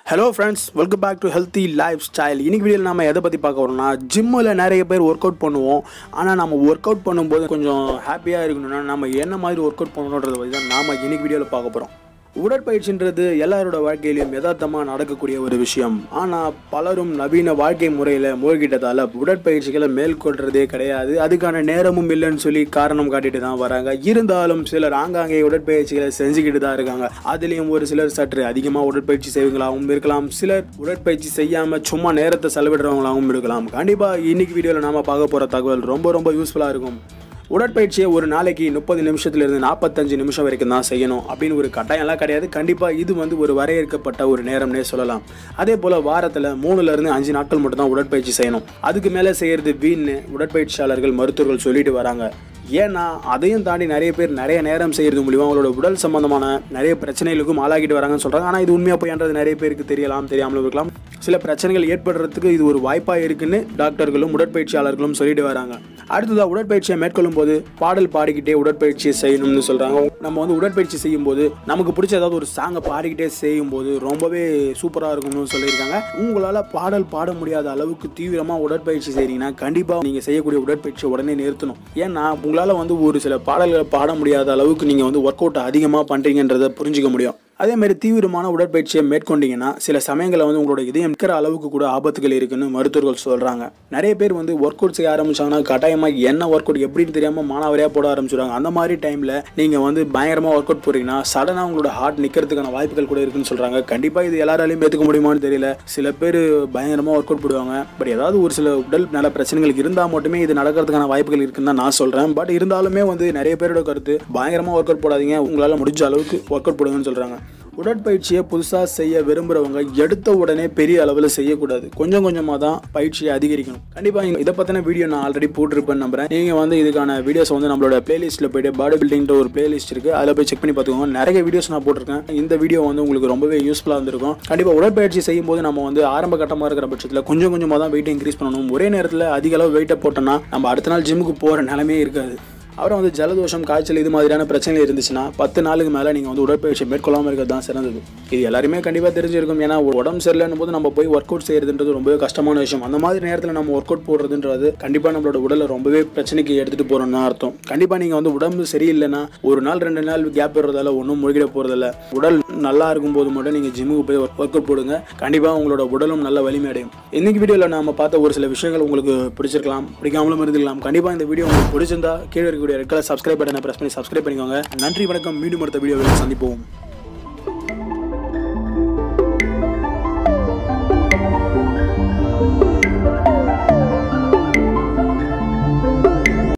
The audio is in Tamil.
hello friends welcome back to healthy lifestyle இன்னைக்கு வீடியோவில் நம்ம எதை பற்றி பார்க்க வரோம்னா ஜிம்மில் நிறைய பேர் ஒர்க் அவுட் பண்ணுவோம் ஆனால் நம்ம ஒர்க் அவுட் பண்ணும்போது கொஞ்சம் ஹாப்பியாக இருக்கணும்னா நம்ம என்ன மாதிரி ஒர்க் அவுட் பண்ணணுன்றத பற்றி தான் நாம் இன்னைக்கு வீடியோவில் பார்க்க போகிறோம் உடற்பயிற்சின்றது எல்லாரோட வாழ்க்கையிலும் யதார்த்தமாக நடக்கக்கூடிய ஒரு விஷயம் ஆனால் பலரும் நவீன வாழ்க்கை முறையில் மூழ்கிட்டதால உடற்பயிற்சிகளை மேற்கொள்றதே கிடையாது அதுக்கான நேரமும் இல்லைன்னு சொல்லி காரணம் காட்டிட்டு தான் வராங்க இருந்தாலும் சிலர் ஆங்காங்கே உடற்பயிற்சிகளை செஞ்சுக்கிட்டு தான் இருக்காங்க அதுலேயும் ஒரு சிலர் சற்று அதிகமாக உடற்பயிற்சி செய்வங்களாகவும் இருக்கலாம் சிலர் உடற்பயிற்சி செய்யாமல் சும்மா நேரத்தை செலவிடுறவங்களாகவும் இருக்கலாம் கண்டிப்பாக இன்னைக்கு வீடியோவில் நாம பார்க்க போகிற தகவல் ரொம்ப ரொம்ப யூஸ்ஃபுல்லாக இருக்கும் உடற்பயிற்சியை ஒரு நாளைக்கு முப்பது நிமிஷத்துலேருந்து நாற்பத்தஞ்சு நிமிஷம் வரைக்கும் தான் செய்யணும் அப்படின்னு ஒரு கட்டாயம்லாம் கிடையாது கண்டிப்பாக இது வந்து ஒரு வரையறுக்கப்பட்ட ஒரு நேரம்னே சொல்லலாம் அதே போல் வாரத்தில் மூணுலேருந்து அஞ்சு நாட்கள் மட்டும் தான் உடற்பயிற்சி செய்யணும் அதுக்கு மேலே செய்கிறது வீண் உடற்பயிற்சியாளர்கள் மருத்துவர்கள் சொல்லிட்டு வராங்க ஏன்னா அதையும் தாண்டி நிறைய பேர் நிறைய நேரம் செய்கிறது மூலிமா அவங்களோட உடல் சம்பந்தமான நிறைய பிரச்சனைகளுக்கும் ஆளாகிட்டு வராங்கன்னு சொல்கிறாங்க ஆனால் இது உண்மையாக போய்ன்றது நிறைய பேருக்கு தெரியலாம் தெரியாமலும் இருக்கலாம் சில பிரச்சனைகள் ஏற்படுறதுக்கு இது ஒரு வாய்ப்பாக இருக்குன்னு டாக்டர்களும் உடற்பயிற்சியாளர்களும் சொல்லிட்டு வராங்க அடுத்ததாக உடற்பயிற்சியை மேற்கொள்ளும் போது பாடல் பாடிக்கிட்டே உடற்பயிற்சியை செய்யணும்னு சொல்கிறாங்க நம்ம வந்து உடற்பயிற்சி செய்யும் போது நமக்கு பிடிச்ச ஏதாவது ஒரு சாங்கை பாடிக்கிட்டே செய்யும் போது ரொம்பவே சூப்பராக இருக்கும்னு சொல்லியிருக்காங்க உங்களால் பாடல் பாட முடியாத அளவுக்கு தீவிரமாக உடற்பயிற்சி செய்கிறீங்கன்னா கண்டிப்பாக நீங்கள் செய்யக்கூடிய உடற்பயிற்சியை உடனே நிறுத்தணும் ஏன்னா உங்களால் வந்து ஒரு சில பாடல்களை பாட முடியாத அளவுக்கு நீங்கள் வந்து ஒர்க் அவுட் அதிகமாக பண்ணுறீங்கன்றதை புரிஞ்சுக்க முடியும் அதே மாதிரி தீவிரமான உடற்பயிற்சியை மேற்கொண்டீங்கன்னா சில சமயங்களில் வந்து உங்களோட இதயம் நிற்கிற அளவுக்கு கூட ஆபத்துகள் இருக்குன்னு மருத்துவர்கள் சொல்கிறாங்க நிறைய பேர் வந்து ஒர்க் அவுட் செய்ய ஆரம்பிச்சாங்கன்னா கட்டாயமாக என்ன ஒர்க் அவுட் எப்படின்னு தெரியாமல் மானாவரியாக போட ஆரம்பிச்சிடுவாங்க அந்த மாதிரி டைமில் நீங்கள் வந்து பயங்கரமாக ஒர்க் அவுட் போகிறீங்கன்னா சடனாக உங்களோட ஹார்ட் நிற்கிறதுக்கான வாய்ப்புகள் கூட இருக்குன்னு சொல்கிறாங்க கண்டிப்பாக இது எல்லாராலையும் ஏற்றுக்க முடியுமான்னு தெரியல சில பேர் பயங்கரமாக ஒர்க் அவுட் போடுவாங்க பட் ஏதாவது ஒரு சில உடல் நல பிரச்சனைகள் இருந்தால் மட்டுமே இது நடக்கிறதுக்கான வாய்ப்புகள் இருக்குன்னு தான் நான் சொல்கிறேன் பட் இருந்தாலுமே வந்து நிறைய பேரோட கருத்து பயங்கரமாக ஒர்க் அவுட் போடாதீங்க உங்களால் முடிஞ்ச அளவுக்கு ஒர்க் அவுட் போடுங்கன்னு சொல்கிறாங்க உடற்பயிற்சியை புதுசாக செய்ய விரும்புகிறவங்க எடுத்த உடனே பெரிய அளவில் செய்யக்கூடாது கொஞ்சம் கொஞ்சமாக தான் பயிற்சியை அதிகரிக்கணும் கண்டிப்பாக இதை பற்றின வீடியோ நான் ஆல்ரெடி போட்டிருப்பேன்னு நம்புறேன் நீங்கள் வந்து இதுக்கான வீடியோஸ் வந்து நம்மளோட பிளேலிஸ்ட்டில் போயிட்டு பாடி பில்டிங்கிற ஒரு பிளேலிஸ்ட் இருக்குது அதில் போய் செக் பண்ணி பார்த்துக்கோங்க நிறைய வீடியோஸ் நான் போட்டிருக்கேன் இந்த வீடியோ வந்து உங்களுக்கு ரொம்பவே யூஸ்ஃபுல்லாக இருந்திருக்கும் கண்டிப்பாக உடற்பயிற்சி செய்யும்போது நம்ம வந்து ஆரம்ப கட்டமாக இருக்கிற பட்சத்தில் கொஞ்சம் கொஞ்சமாக தான் வெயிட் இன்க்ரீஸ் பண்ணணும் ஒரே நேரத்தில் அதிக அளவு வெயிட்டை போட்டோம்னா நம்ம அடுத்த நாள் ஜிம்முக்கு போகிற நிலமே இருக்காது அப்புறம் வந்து ஜலதோஷம் காய்ச்சல் இது மாதிரியான பிரச்சனைகள் இருந்துச்சுன்னா பத்து நாளுக்கு மேலே நீங்கள் வந்து உடற்பயிற்சி மேற்கொள்ளாமல் இருக்கிறது தான் சிறந்தது இது எல்லாருமே கண்டிப்பாக தெரிஞ்சிருக்கும் ஏன்னா உடம்பு சரியில்லைன்னு போது நம்ம போய் ஒர்க் அவுட் செய்யறதுன்றது ரொம்பவே கஷ்டமான விஷயம் அந்த மாதிரி நேரத்தில் நம்ம ஒர்க் அவுட் போடுறதுன்றது கண்டிப்பாக நம்மளோட உடலை ரொம்பவே பிரச்சனைக்கு எடுத்துகிட்டு போகிறோம்னு அர்த்தம் கண்டிப்பாக நீங்கள் வந்து உடம்பு சரியில்லைன்னா ஒரு நாள் ரெண்டு நாள் கேப் விடுறதால ஒன்றும் முழுகிட போகிறதில்ல உடல் நல்லா இருக்கும்போது மட்டும் நீங்கள் ஜிம்முக்கு போய் ஒர்க் அவுட் போடுங்க கண்டிப்பாக உங்களோட உடலும் நல்ல வலிமை அடையும் இன்னைக்கு வீடியோவில் நம்ம பார்த்த ஒரு சில விஷயங்கள் உங்களுக்கு பிடிச்சிருக்கலாம் பிடிக்காமலும் இருந்துக்கலாம் கண்டிப்பாக இந்த வீடியோ உங்களுக்கு பிடிச்சிருந்தா கீழே இருக்கக்கூடிய ரெட் கலர் சப்ஸ்கிரைப் பட்டனை ப்ரெஸ் பண்ணி சப்ஸ்கிரைப் பண்ணிக்கோங்க நன்றி வணக்கம் மீண்டும் அடுத்த வீடியோவில் சந்திப்போம்